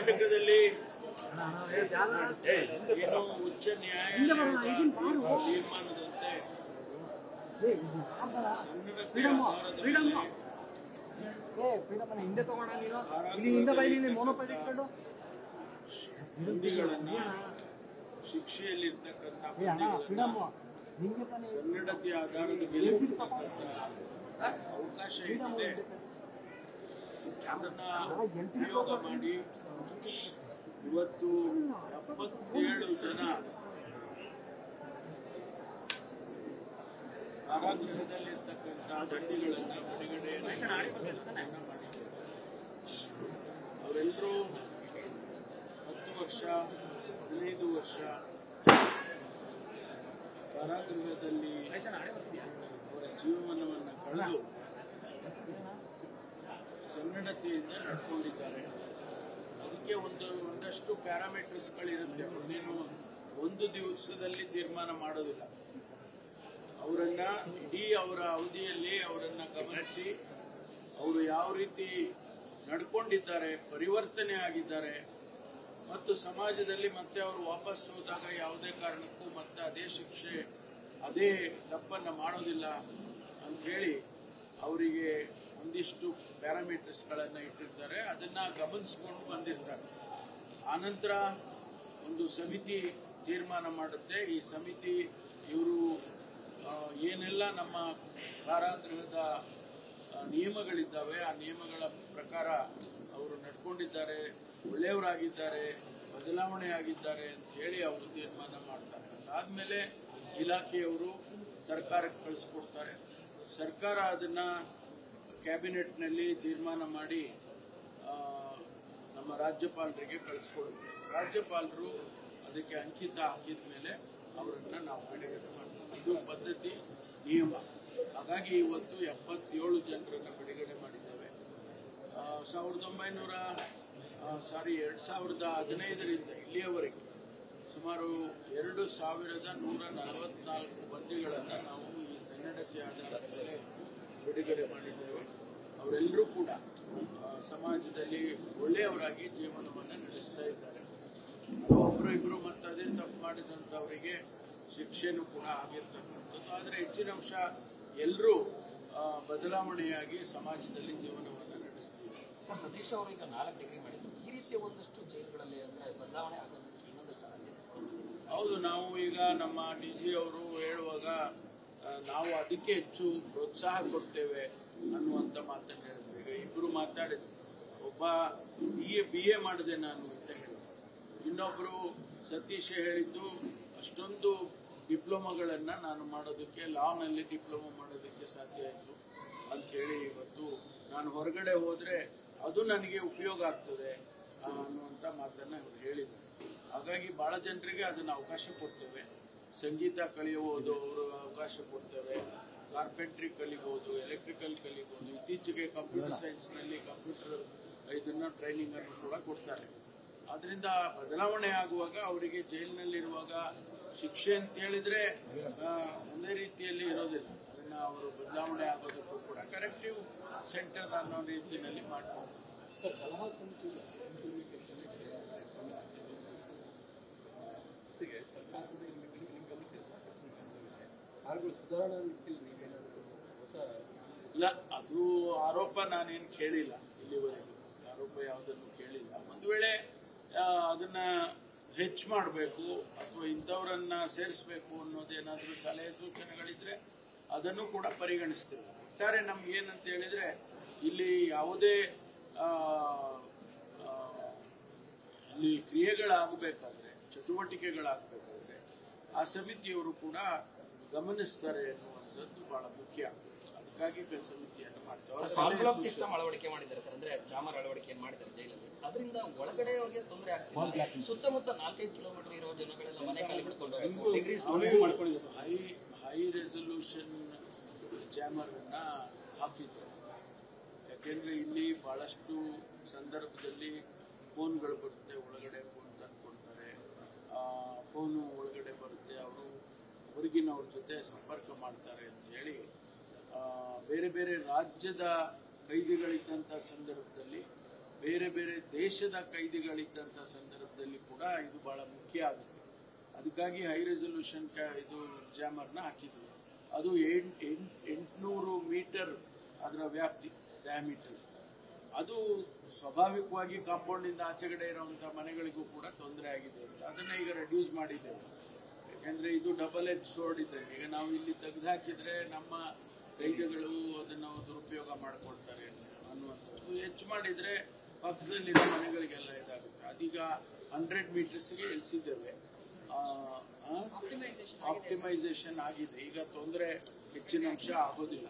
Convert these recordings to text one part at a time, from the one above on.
ಕರ್ನಾಟಕದಲ್ಲಿ ಏನು ಉಚ್ಚ ನ್ಯಾಯಾಲಯದ ತೀರ್ಮಾನದಂತೆ ಸನ್ನಡತೆ ಆಧಾರದ ಮೇಲೆ ಹಿಂದೆ ತಗೋಣ ನೀನು ಇಲ್ಲಿ ಹಿಂದೆ ಬೈ ನೀನು ಮೋನೋಪೈಲ್ ಇಟ್ಕೊಂಡು ಬಂದಿಗಳನ್ನ ಶಿಕ್ಷೆಯಲ್ಲಿರ್ತಕ್ಕಂಥ ಏ ಅಣ್ಣ ಬಂದಿಗಳನ್ನ ಫ್ರೀಡಮ್ ನಿಂಗೆ ತಾನೇ ಸನ್ನಡತೆ ಆಧಾರದ ಮೇಲೆ ಬಿಡ್ತಕ್ಕಂಥ ಅವಕಾಶ ಏನಿದೆ ಅದನ್ನ ಉಪಯೋಗ ಮಾಡಿ ಇವತ್ತು ಎಪ್ಪತ್ತೇಳು ಜನ ಕಾರಾಗೃಹದಲ್ಲಿರ್ತಕ್ಕಂಥ ಬಂದಿಗಳನ್ನ ಬಿಡುಗಡೆ ಮಾಡಿದ್ದಾರೆ ಅವರೆಲ್ಲರೂ ಹತ್ತು ವರ್ಷ ಹದಿನೈದು ವರ್ಷ ಕಾರಾಗೃಹದಲ್ಲಿ ಅವರ ಜೀವನವನ್ನು ಕಳೆದು ಸನ್ನಡತೆಯಿಂದ ನಡ್ಕೊಂಡಿದ್ದಾರೆ ಅದಕ್ಕೆ ಒಂದು ಒಂದಷ್ಟು ಪ್ಯಾರಾಮೀಟರ್ಸ್ಗಳಿರುತ್ತೆ ಅವನ್ನೇನು ಒಂದು ದಿವಸದಲ್ಲಿ ತೀರ್ಮಾನ ಮಾಡೋದಿಲ್ಲ ಅವರನ್ನ ಇಡೀ ಅವರ ಅವಧಿಯಲ್ಲಿ ಅವರನ್ನ ಗಮನಿಸಿ ಅವರು ಯಾವ ರೀತಿ ನಡ್ಕೊಂಡಿದ್ದಾರೆ ಪರಿವರ್ತನೆ ಆಗಿದ್ದಾರೆ ಮತ್ತು ಸಮಾಜದಲ್ಲಿ ಮತ್ತೆ ಅವರು ವಾಪಸ್ ಹೋದಾಗ ಯಾವುದೇ ಕಾರಣಕ್ಕೂ ಮತ್ತೆ ಅದೇ ಶಿಕ್ಷೆ ಅದೇ ತಪ್ಪನ್ನ ಮಾಡೋದಿಲ್ಲ ಅಂತ ಹೇಳಿ ಅವರಿಗೆ ಒಂದಿಷ್ಟು ಪ್ಯಾರಾಮೀಟರ್ಸ್ಗಳನ್ನ ಇಟ್ಟಿರ್ತಾರೆ ಅದನ್ನ ಗಮನಿಸ್ಕೊಂಡು ಬಂದಿರ್ತಾರೆ ಆನಂತರ ಒಂದು ಸಮಿತಿ ತೀರ್ಮಾನ ಮಾಡುತ್ತೆ ಈ ಸಮಿತಿ ಇವರು ಏನೆಲ್ಲ ನಮ್ಮ ಕಾರಾಗೃಹದ ಆ, ನಿಯಮಗಳಿದ್ದಾವೆ ಆ ನಿಯಮಗಳ ಪ್ರಕಾರ ಅವರು ನಡ್ಕೊಂಡಿದ್ದಾರೆ ಒಳ್ಳೆಯವರಾಗಿದ್ದಾರೆ ಬದಲಾವಣೆ ಆಗಿದ್ದಾರೆ ಅಂತ ಹೇಳಿ ಅವರು ತೀರ್ಮಾನ ಮಾಡ್ತಾರೆ ಅದಾದ್ಮೇಲೆ ಇಲಾಖೆಯವರು ಸರ್ಕಾರಕ್ಕೆ ಕಳಿಸ್ಕೊಡ್ತಾರೆ ಸರ್ಕಾರ ಅದನ್ನ ಕ್ಯಾಬಿನೆಟ್ನಲ್ಲಿ ತೀರ್ಮಾನ ಮಾಡಿ ಆ, ನಮ್ಮ ರಾಜ್ಯಪಾಲರಿಗೆ ಕಳಿಸ್ಕೊಡುತ್ತೆ ರಾಜ್ಯಪಾಲರು ಅದಕ್ಕೆ ಅಂಕಿತ ಹಾಕಿದ ಮೇಲೆ ಅವರನ್ನ ನಾವು ಬಿಡುಗಡೆ ಮಾಡ್ತೀವಿ ಇದು ಪದ್ಧತಿ ನಿಯಮ ಹಾಗಾಗಿ ಇವತ್ತು ಎಪ್ಪತ್ತೇಳು ಜನರನ್ನ ಬಿಡುಗಡೆ ಮಾಡಿದ್ದೇವೆ ಆ, ಸಾವಿರದ ಒಂಬೈನೂರ ಸಾರಿ ಎರಡ್ ಸಾವಿರದ ಹದಿನೈದರಿಂದ ಇಲ್ಲಿಯವರೆಗೆ ಸುಮಾರು ಎರಡು ಸಾವಿರದ ನೂರ ನಲವತ್ನಾಲ್ಕು ಬಂದಿಗಳನ್ನು ನಾವು ಈ ಸನ್ನಡತೆ ಆಧಾರದ ಮೇಲೆ ಬಿಡುಗಡೆ ಮಾಡಿದ್ದೇವೆ ಅವರೆಲ್ಲರೂ ಕೂಡ ಆ, ಸಮಾಜದಲ್ಲಿ ಒಳ್ಳೆಯವರಾಗಿ ಜೀವನವನ್ನು ನಡೆಸ್ತಾ ಇದ್ದಾರೆ ಒಬ್ಬರು ಇಬ್ರು ಮತ್ತೆ ಅದೇ ತಪ್ಪು ಮಾಡಿದಂಥವರಿಗೆ ಶಿಕ್ಷೆನೂ ಕೂಡ ಆಗಿರ್ತಕ್ಕಂಥದ್ದು ಆದರೆ ಹೆಚ್ಚಿನ ಅಂಶ ಎಲ್ಲರೂ ಬದಲಾವಣೆಯಾಗಿ ಸಮಾಜದಲ್ಲಿ ಜೀವನವನ್ನು ನಡೆಸ್ತಿದ್ದಾರೆ ಸರ್ ಸತೀಶ್ ಅವರು ಈಗ ನಾಲ್ಕು ಡಿಗ್ರಿ ಮಾಡಿದ್ರು ಈ ರೀತಿಯ ಒಂದಷ್ಟು ಜೈಲುಗಳಲ್ಲಿ ಅಂದ್ರೆ ಬದಲಾವಣೆ ಆಗೋದಕ್ಕೆ ಇನ್ನೊಂದಷ್ಟು ಆದ್ಯತೆ ಕೊಡೋದು. ಹೌದು ನಾವು ಈಗ ನಮ್ಮ ಡಿ ಜಿ ಅವರು ಹೇಳುವಾಗ ಆ, ನಾವು ಅದಕ್ಕೆ ಹೆಚ್ಚು ಪ್ರೋತ್ಸಾಹ ಕೊಡ್ತೇವೆ ಅನ್ನುವಂತ ಮಾತನ್ನು ಹೇಳಿದ್ರು ಈಗ ಇಬ್ರು ಮಾತಾಡಿದ್ರು ಒಬ್ಬ ಬಿ ಎ ಬಿ ಎ ಮಾಡಿದೆ ನಾನು ಅಂತ ಹೇಳಿದ್ರು ಇನ್ನೊಬ್ರು ಸತೀಶ್ ಹೇಳಿದ್ದು ಅಷ್ಟೊಂದು ಡಿಪ್ಲೊಮಾಗಳನ್ನ ನಾನು ಮಾಡೋದಕ್ಕೆ ಲಾನಲ್ಲಿ ಡಿಪ್ಲೊಮಾ ಮಾಡೋದಕ್ಕೆ ಸಾಧ್ಯ ಆಯಿತು ಅಂತ ಹೇಳಿ ಇವತ್ತು ನಾನು ಹೊರಗಡೆ ಹೋದ್ರೆ ಅದು ನನಗೆ ಉಪಯೋಗ ಆಗ್ತದೆ ಆ, ಅನ್ನುವಂಥ ಮಾತನ್ನ ಇವ್ರು ಹೇಳಿದ್ರು ಹಾಗಾಗಿ ಬಹಳ ಜನರಿಗೆ ಅದನ್ನ ಅವಕಾಶ ಕೊಡ್ತೇವೆ ಸಂಗೀತ ಕಲಿಯಬಹುದು ಅವರು ಅವಕಾಶ ಕೊಡ್ತೇವೆ ಕಾರ್ಪೆಂಟ್ರಿ ಕಲಿಬಹುದು ಎಲೆಕ್ಟ್ರಿಕಲ್ ಕಲಿಬಹುದು ಇತ್ತೀಚೆಗೆ ಕಂಪ್ಯೂಟರ್ ಸೈನ್ಸ್ ನಲ್ಲಿ ಕಂಪ್ಯೂಟರ್ ಇದನ್ನ ಟ್ರೈನಿಂಗ್ ಅನ್ನು ಕೂಡ ಕೊಡ್ತಾರೆ ಆದ್ರಿಂದ ಬದಲಾವಣೆ ಆಗುವಾಗ ಅವರಿಗೆ ಜೈಲಿನಲ್ಲಿರುವಾಗ ಶಿಕ್ಷೆ ಅಂತ ಹೇಳಿದ್ರೆ ಆ, ಒಂದೇ ರೀತಿಯಲ್ಲಿ ಇರೋದಿಲ್ಲ ಅದನ್ನ ಅವರು ಬದಲಾವಣೆ ಆಗೋದಕ್ಕೂ ಕೂಡ ಕರೆಕ್ಟಿವ್ ಸೆಂಟರ್ ಅನ್ನೋ ರೀತಿಯಲ್ಲಿ ಮಾಡ್ಕೊಳ್ತಾರೆ ಸರ್ ಸಲಹಾ ಸಮಿತಿ ಜೊತೆಗೆ ಸರ್ಕಾರದ ನಿಮ್ಮ ನಿಮ್ಮ ಗಮನಕ್ಕೆ ಸಾಕಷ್ಟು ಬಂದಿದೆ. ಹಾಡುಗಳು ಸುಧಾರಣಾ ನಿಟ್ಟಿನಲ್ಲಿ ನೀವೇನಾದರೂ ಹೊಸ ಇಲ್ಲ ಅದು ಆರೋಪ ನಾನೇನು ಕೇಳಿಲ್ಲ ಇಲ್ಲಿವರೆಗೂ ಆರೋಪ ಯಾವುದನ್ನು ಕೇಳಿಲ್ಲ ಒಂದು ವೇಳೆ ಆ, ಅದನ್ನ ಹೆಚ್ಚು ಮಾಡಬೇಕು ಅಥವಾ ಇಂಥವರನ್ನ ಸೇರಿಸಬೇಕು ಅನ್ನೋದೇನಾದ್ರೂ ಸಲಹೆ ಸೂಚನೆಗಳಿದ್ರೆ ಅದನ್ನು ಕೂಡ ಪರಿಗಣಿಸ್ತೇವೆ ಒಟ್ಟಾರೆ ನಮ್ಗೆ ಏನಂತ ಹೇಳಿದ್ರೆ ಇಲ್ಲಿ ಯಾವುದೇ ಆ, ಆ, ಇಲ್ಲಿ ಕ್ರಿಯೆಗಳಾಗಬೇಕಾದ್ರೆ ಚಟುವಟಿಕೆಗಳಾಗಬೇಕಾದ್ರೆ ಆ ಸಮಿತಿಯವರು ಕೂಡ ಗಮನಿಸ್ತಾರೆ ಅನ್ನುವಂಥದ್ದು ಬಹಳ ಮುಖ್ಯ ಅದಕ್ಕಾಗಿ ಕ- ಸಮಿತಿಯನ್ನು ಮಾಡ್ತಾರೆ ಅವ್ರ ಸಲಹೆ ಎನ್ವಲಪ್ ಸೂಚನೆ- ಸಿಸ್ಟಮ್ ಅಳವಡಿಕೆ ಮಾಡಿದ್ದಾರೆ ಸರ್ ಅಂದ್ರೆ ಜಾಮರ್ ಅಳವಡಿಕೆ ಏನ್ ಮಾಡಿದ್ದಾರೆ ಜೈಲಲ್ಲಿ ಅದರಿಂದ ಒಳಗಡೆ ಅವ್ರಿಗೆ ತೊಂದರೆ ಆಗ್ತಿಲ್ಲ ಸುತ್ತಮುತ್ತ ನಾಲ್ಕೈದು ಕಿಲೋಮೀಟರ್ ಇರೋ ಜನಗಳೆಲ್ಲ ಮನೆ ಖಾಲಿ ಬಿಡ್ಕೊಂಡು ಹೋಗ್ಬೇಕು degree high high resolution jammer ಅನ್ನ ಹಾಕಿದ್ರು ಯಾಕೆಂದ್ರೆ ಇಲ್ಲಿ ಬಹಳಷ್ಟು ಸಂದರ್ಭದಲ್ಲಿ ಫೋನ್ಗಳು ಬರುತ್ತೆ ಒಳಗಡೆ ಫೋನ್ ತಂದ್ಕೊಡ್ತಾರೆ ಫೋನು ಒಳಗಡೆ ಬರುತ್ತೆ ಅವರು ಹೊರಗಿನವ್ರ ಜೊತೆ ಸಂಪರ್ಕ ಮಾಡ್ತಾರೆ ಅಂತ ಹೇಳಿ ಆ, ಬೇರೆ ಬೇರೆ ರಾಜ್ಯದ ಕೈದಿಗಳಿದ್ದಂಥ ಸಂದರ್ಭದಲ್ಲಿ ಬೇರೆ ಬೇರೆ ದೇಶದ ಕೈದಿಗಳಿದ್ದಂಥ ಸಂದರ್ಭದಲ್ಲಿ ಕೂಡ ಇದು ಬಹಳ ಮುಖ್ಯ ಆಗುತ್ತೆ ಅದಕ್ಕಾಗಿ ಹೈ ರೆಸೊಲ್ಯೂಷನ್ ಇದು ಜಾಮರ್ನ ಹಾಕಿದ್ವಿ ಅದು ಎಂಟ್ ಎಂಟ್ ಎಂಟುನೂರು ಮೀಟರ್ ಅದರ ವ್ಯಾಪ್ತಿ ಡಯಾಮೀಟರ್ ಅದು ಸ್ವಾಭಾವಿಕವಾಗಿ ಕಾಂಪೌಂಡ್ ಇಂದ ಆಚೆಗಡೆ ಇರುವಂತಹ ಮನೆಗಳಿಗೂ ಕೂಡ ತೊಂದರೆ ಆಗಿದೆ ಅಂತ ಅದನ್ನ ಈಗ ರೆಡ್ಯೂಸ್ ಮಾಡಿದ್ದೇವೆ ಯಾಕಂದ್ರೆ ಇದು ಡಬಲ್ ಎಜ್ ಸೋರ್ಡ್ ಇದ್ದಂಗೆ ಈಗ ನಾವು ಇಲ್ಲಿ ತೆಗೆದು ಹಾಕಿದ್ರೆ ನಮ್ಮ ಕೈದಿಗಳು ಅದನ್ನು ದುರುಪಯೋಗ ಮಾಡ್ಕೊಳ್ತಾರೆ ಅನ್ನುವಂಥದ್ದು ಹೆಚ್ಚು ಮಾಡಿದ್ರೆ ಪಕ್ಕದಲ್ಲಿರೋ ಮನೆಗಳಿಗೆಲ್ಲ ಇದಾಗುತ್ತೆ ಅದೀಗ ಹಂಡ್ರೆಡ್ ಮೀಟರ್ಸ್ಗೆ ಇಳಿಸಿದ್ದೇವೆ ಆಪ್ಟಿಮೈಸೇಷನ್ ಆಗಿದೆ ಈಗ ತೊಂದರೆ ಹೆಚ್ಚಿನ ಅಂಶ ಆಗೋದಿಲ್ಲ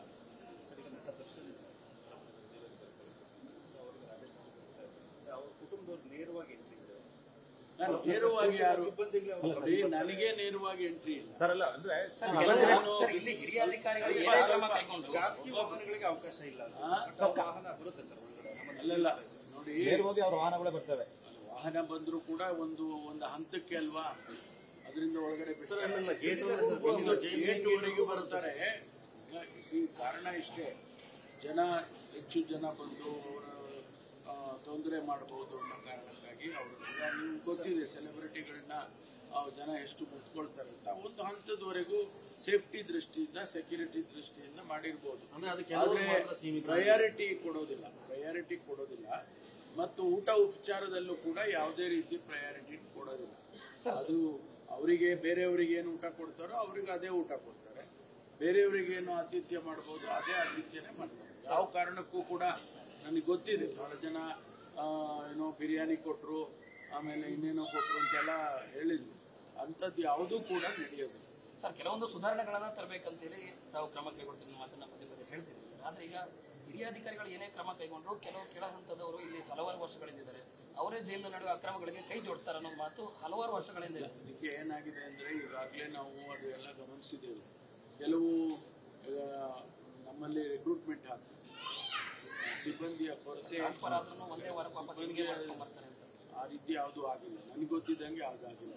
ಅವ್ರ ಕುಟುಂಬದವ್ರು ನೇರವಾಗಿ ಎಂಟ್ರಿ ನಾನು ನೇರವಾಗಿ ಯಾರು ನೋಡಿ, ನನಗೆ ನೇರವಾಗಿ ಎಂಟ್ರಿ ಇಲ್ಲ ಸರ್ ಅಲ್ಲ ಅಂದ್ರೆ ಸರ್ ಅವೆಲ್ಲ ಕೆಲವು- ಏನು- ಸರ್ ಇಲ್ಲಿ ಹಿರಿಯ ಅಧಿಕಾರಿಗಳು ಸ್ವಲ್ಪ- ಏನೇ ಕ್ರಮ ಸ್ವಲ್ಪ ಕೈಗೊಂಡ್ರು ಖಾಸಗಿ ವಾಹನಗಳಿಗೆ ಅವಕಾಶ ಇಲ್ಲ ಅದು. ಆ? ಸ್ವಲ್ಪ ವಾಹನ ಬರುತ್ತೆ ಸರ್ ಒಳಗಡೆ ನಮ್ಮಲ್ಲಿ ಅಲ್ಲಲ್ಲ ನೋಡಿ ನೇರವಾಗಿ ಅವ್ರ ವಾಹನಗಳೇ ಬರ್ತವೆ ವಾಹನ ಬಂದ್ರು ಕೂಡ ಒಂದು ಒಂದು ಹಂತಕ್ಕೆ ಅಲ್ವಾ ಅದರಿಂದ ಒಳಗಡೆ ಬಿಡ್ತಾರೆ. ಸರ್, ಅಲ್ಲಲ್ಲ, gate ಒಳಗೆ ಸರ್, ಒಂದು ಒಂದು ಜೈಲ್ gate gate ವರೆಗೂ ಬರ್ತಾರೆ ಈಗ see, ಕಾರಣ ಇಷ್ಟೇ ಜನ ಹೆಚ್ಚು ಜನ ಬಂದು ಅವರ ತೊಂದರೆ ಮಾಡಬಹುದು ಅನ್ನೋ ಕಾರಣಕ್ಕಾಗಿ ಅವರು ಈಗ ನೀವು ಗೊತ್ತಿದೆ ಸೆಲೆಬ್ರಿಟಿಗಳನ್ನ ಜನ ಎಷ್ಟು ಮುಟ್ಕೊಳ್ತಾರೆ ಅಂತ ಒಂದು ಹಂತದವರೆಗೂ ಸೇಫ್ಟಿ ದೃಷ್ಟಿಯಿಂದ ಸೆಕ್ಯೂರಿಟಿ ದೃಷ್ಟಿಯಿಂದ ಮಾಡಿರ್ಬೋದು ಅಂದ್ರೆ ಅದು ಕೆಲವರು ಆದ್ರೆ ಮಾತ್ರ ಸೀಮಿತ ಪ್ರಯಾರಿಟಿ ಕೊಡೋದಿಲ್ಲ ಪ್ರಯಾರಿಟಿ ಕೊಡೋದಿಲ್ಲ ಮತ್ತು ಊಟ ಉಪಚಾರದಲ್ಲೂ ಕೂಡ ಯಾವುದೇ ರೀತಿ ಪ್ರಯಾರಿಟಿ ಕೊಡೋದಿಲ್ಲ ಅದು ಅವರಿಗೆ ಬೇರೆಯವರಿಗೆ ಏನು ಊಟ ಕೊಡ್ತಾರೋ ಅವ್ರಿಗೆ ಅದೇ ಊಟ ಕೊಡ್ತಾರೆ ಬೇರೆಯವರಿಗೆ ಏನು ಆತಿಥ್ಯ ಮಾಡ್ಬೋದು ಅದೇ ಆತಿಥ್ಯನೇ ಮಾಡ್ತಾರೆ ಯಾವ ಕಾರಣಕ್ಕೂ ಕೂಡ ನನಗೆ ಗೊತ್ತಿದೆ ಬಹಳ ಜನ ಆ, ಏನೋ ಬಿರಿಯಾನಿ ಕೊಟ್ರು ಆಮೇಲೆ ಇನ್ನೇನೋ ಕೊಟ್ರು ಅಂತೆಲ್ಲ ಹೇಳಿದ್ರು ಅಂಥದ್ದು ಯಾವುದೂ ಕೂಡ ನಡೆಯೋದಿಲ್ಲ ಸರ್ ಕೆಲವೊಂದು ಸುಧಾರಣೆಗಳನ್ನ ತರಬೇಕಂತೇಳಿ ತಾವು ಕ್ರಮ ಕೈಗೊಳ್ತೀನಿ ಮಾತನ್ನ ಪದೇ ಪದೇ ಹೇಳ್ತಿದ್ದೀವಿ ಸರ್ ಆದ್ರೆ ಈಗ ಹಿರಿಯ ಅಧಿಕಾರಿಗಳು ಏನೇ ಕ್ರಮ ಕೈಗೊಂಡ್ರು ಕೆಲವು ಕೆಳ ಹಂತದವರು ಇಲ್ಲಿ ಹಲವಾರು ವರ್ಷಗಳಿದ್ದಾರೆ ಅವರೇ ಜೈಲಿನ ನಡುವೆ ಅಕ್ರಮಗಳಿಗೆ ಕೈ ಜೋಡಿಸ್ತಾರೆ ಅನ್ನೋ ಮಾತು ಹಲವಾರು ವರ್ಷಗಳಿಂದ ಇದೆ ಅದಕ್ಕೆ ಏನಾಗಿದೆ ಅಂದ್ರೆ ಈಗಾಗಲೇ ನಾವು ಅದು ಎಲ್ಲ ಗಮನಿಸಿದ್ದೇವೆ ಕೆಲವು ಆ, ನಮ್ಮಲ್ಲಿ ರಿಕ್ರೂಟ್ಮೆಂಟ್ ಆಗ್ತದೆ ಸಿಬ್ಬಂದಿಯ ಕೊರತೆ ಟ್ರಾನ್ಸ್ಫರ್ ಆದ್ರೂ ಒಂದೇ ವಾರ ಪಾಪ ಸಿಬಿಗೆ ಮಾಡಿಸ್ಕೊಂಡ್ ಬರ್ತಾರೆ ಅಂತ ಸರ್. ಆ ರೀತಿ ಯಾವುದು ಆಗಿಲ್ಲ ನನಗೆ ಗೊತ್ತಿದ್ದಂಗೆ ಯಾವ್ದು ಆಗಿಲ್ಲ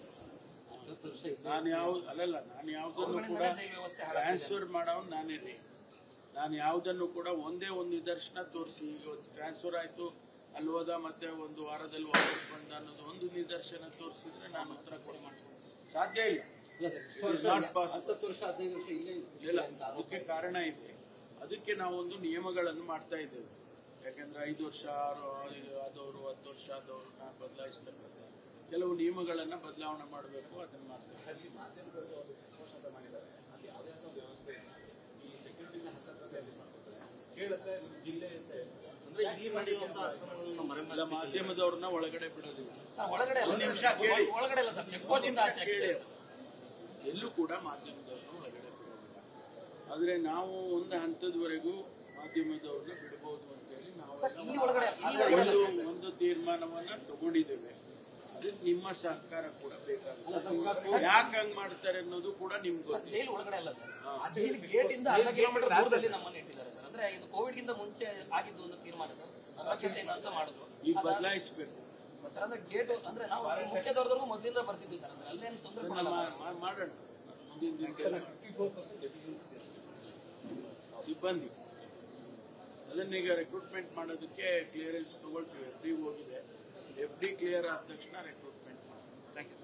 ನಾನು ಯಾವ ಅಲ್ಲಲ್ಲ ನಾನು ಯಾವ್ದನ್ನು ಕೂಡ ಅವ್ರುಗಳಿಂದಲೇ ಜೈಲು ವ್ಯವಸ್ಥೆ ಹಾಳಾಗಿದೆ. ಟ್ರಾನ್ಸ್ಫರ್ ಮಾಡೋನು ನಾನೇ ರೀ ನಾನು ಯಾವುದನ್ನು ಕೂಡ ಒಂದೇ ಒಂದು ನಿದರ್ಶನ ತೋರಿಸಿ ಇವತ್ತು ಟ್ರಾನ್ಸ್ಫರ್ ಆಯ್ತು ಅಲ್ಲಿ ಹೋದ ಮತ್ತೆ ಒಂದು ವಾರದಲ್ಲಿ ವಾಪಸ್ ಬಂದ ಅನ್ನೋದು ಒಂದು ನಿದರ್ಶನ ತೋರಿಸಿದ್ರೆ ನಾನು ಉತ್ತರ ಕೊಡ ಸಾಧ್ಯ ಇಲ್ಲ ನಾಟ್ ಪಾಸಿಬಲ್ ಹತ್ತತ್ತು ವರ್ಷ ಹದಿನೈದು ವರ್ಷ ಇಲ್ಲೇ ಇಲ್ಲ ಅದಕ್ಕೆ ಕಾರಣ ಇದೆ ಅದಕ್ಕೆ ನಾವು ಒಂದು ನಿಯಮಗಳನ್ನು ಮಾಡ್ತಾ ಇದ್ದೇವೆ ಯಾಕಂದ್ರೆ ಐದು ವರ್ಷ ಆರು ಆದವರು ಹತ್ತು ವರ್ಷ ಆದವ್ರನ್ನ ಬದಲಾಯಿಸ್ತಕ್ಕಂಥ ಕೆಲವು ನಿಯಮಗಳನ್ನ ಬದಲಾವಣೆ ಮಾಡಬೇಕು ಅದನ್ನ ಮಾಡ್ತೇವೆ ಕೇಳಿದ್ರೆ ಜಿಲ್ಲೆ ಅಂದ್ರೆ ಇಲ್ಲಿ ನಡೆಯುವಂತ ಅಕ್ರಮಗಳನ್ನ ಅಲ್ಲ ಮರೆಮಾಚಿ ಮಾಧ್ಯಮದವ್ರನ್ನ ಒಳಗಡೆ ಬಿಡೋದಿಲ್ಲ ಸರ್ ಒಳಗಡೆ ಅಲ್ಲ ಒಂದ್ ಸರ್. ನಿಮಿಷ ಕೇಳಿ. ಒಳಗಡೆ ಅಲ್ಲ ಸರ್ ಚೆಕ್ ಪೋಸ್ಟ್ ಇಂದ ಆಚೆ ಕೇಳಿ ಹಾಕಿದ್ದಾರೆ ಸರ್. ಎಲ್ಲೂ ಕೂಡ ಮಾಧ್ಯಮದವ್ರನ್ನ ಒಳಗಡೆ ಬಿಡೋದಿಲ್ಲ ಆದ್ರೆ ನಾವು ಒಂದು ಹಂತದವರೆಗೂ ಮಾಧ್ಯಮದವ್ರನ್ನ ಬಿಡಬಹುದು ಅಂತೇಳಿ ನಾವು ಸರ್ ಇಲ್ಲಿ ಒಳಗಡೆ ಇಲ್ಲಿ ಒಳಗಡೆ ಅಲ್ಲ ಒಂದು ಸರ್. ಒಂದು ತೀರ್ಮಾನವನ್ನ ತಗೊಂಡಿದ್ದೇವೆ ಅದಕ್ಕೆ ನಿಮ್ಮ ಸಹಕಾರ ಕೂಡ ಬೇಕಾಗುತ್ತೆ ಯಾಕೆ ಹಂಗ್ ಮಾಡ್ತಾರೆ ಅನ್ನೋದು ಕೂಡ ನಿಮ್ಗೆ ಸರ್ ಗೊತ್ತಿದೆ ಜೈಲು ಒಳಗಡೆ ಅಲ್ಲ ಸರ್ ಜೈಲು ಗೇಟ್ ಇಂದ ಅರ್ಧ ಕಿಲೋಮೀಟರ್ ದೂರದಲ್ಲಿ ನಮ್ಮನ್ನ ಇಟ್ಟಿದ್ದಾರೆ ಸರ್ ಅಂದ್ರೆ ಇದು ಕೋವಿಡ್ ಗಿಂತ ಮುಂಚೆ ಆಗಿದ್ದು ಒಂದು ತೀರ್ಮಾನ ಸರ್ ಸ್ವಚ್ಛತೆಯಿಂದ ಅಂತ ಮಾಡಿದ್ರು ಈಗ ಅದಾದ- ಬದಲಾಯಿಸಬೇಕು ಸರ್ ಅಂದ್ರೆ ಗೇಟ್ ಅಂದ್ರೆ ನಾವು ಮುಖ್ಯ ದ್ವಾರದವರೆಗೂ ಮೊದಲಿಂದ ಬರ್ತಿದ್ವಿ ಸರ್ ಅಂದ್ರೆ ಅಲ್ಲೇನು ತೊಂದರೆ ಅದನ್ನ ಕೊಡಲ್ಲ ಮಾ- ಮಾ- ಮಾಡೋಣ ಮುಂದಿನ ದಿನದಲ್ಲಿ ಸಿಬ್ಬಂದಿ ಅದನ್ನೀಗ ರಿಕ್ರೂಟ್ಮೆಂಟ್ ಮಾಡೋದಕ್ಕೆ ಕ್ಲಿಯರೆನ್ಸ್ ತಗೊಳ್ತೀವಿ ಎಫ್ ಡಿ ಹೋಗಿದೆ ಎಫ್ ಡಿ ಕ್ಲಿಯರ್ ಆದ ತಕ್ಷಣ ರಿಕ್ರೂಟ್ಮೆಂಟ್ ಮಾಡ್ತೀವಿ ಥ್ಯಾಂಕ್ ಯು